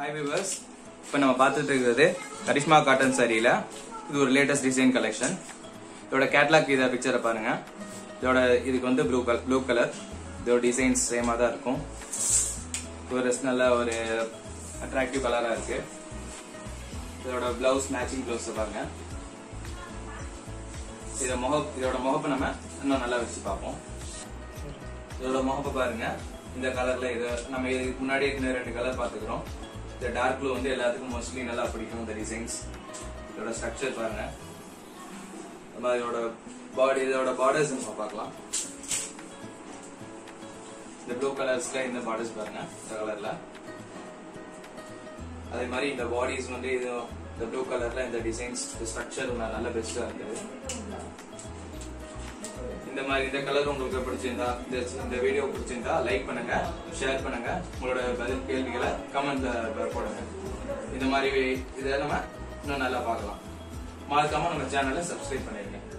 hi viewers இப்போ நம்ம பார்த்துட்டு இருக்கிறது கரிஷ்மா காட்டன் சாரியில இது ஒரு லேட்டஸ்ட் டிசைன் கலெக்ஷன் இதோட கேட்லாக் இதை பிக்சரை பாருங்க இதோட இதுக்கு வந்து ப்ளூ கலர் ப்ளூ கலர் இதோட டிசைன்ஸ் சேமாக தான் இருக்கும் ஒரு நல்ல ஒரு அட்ராக்டிவ் கலராக இருக்கு இதோட பிளவுஸ் மேட்சிங் பிளவுஸ் பாருங்க இத முக இதோட முகப்பை நம்ம இன்னும் நல்லா வச்சு பார்ப்போம் இதோட முகப்பை பாருங்க இந்த கலர்ல இது நம்ம இதுக்கு முன்னாடி இன்னும் ரெண்டு கலர் பாத்துக்கிறோம் இந்த டார்க் ப்ளூ வந்து எல்லாத்துக்கும் மோஸ்ட்லி நல்லா பிடிக்கும் இந்த டிசைன்ஸ் இதோட ஸ்ட்ரக்சர் பாருங்க நம்ம இதோட பாடி இதோட பார்டர்ஸ் நம்ம பார்க்கலாம் இந்த ப்ளூ கலர்ஸ்ல இந்த பார்டர்ஸ் பாருங்க இந்த கலர்ல அதே மாதிரி இந்த பாடிஸ் வந்து இது இந்த ப்ளூ கலர்ல இந்த டிசைன்ஸ் ஸ்ட்ரக்சர் நல்ல பெஸ்டா இருக்குது இந்த மாதிரி இந்த கலர் உங்களுக்கு பிடிச்சிருந்தா இந்த இந்த வீடியோ பிடிச்சிருந்தா லைக் பண்ணுங்க ஷேர் பண்ணுங்க உங்களோட பதில் கேள்விகளை கமெண்ட்ல போடுங்க இந்த மாதிரி இதை நம்ம இன்னும் நல்லா பார்க்கலாம் மறக்காம நம்ம சேனலை சப்ஸ்கிரைப் பண்ணிருங்க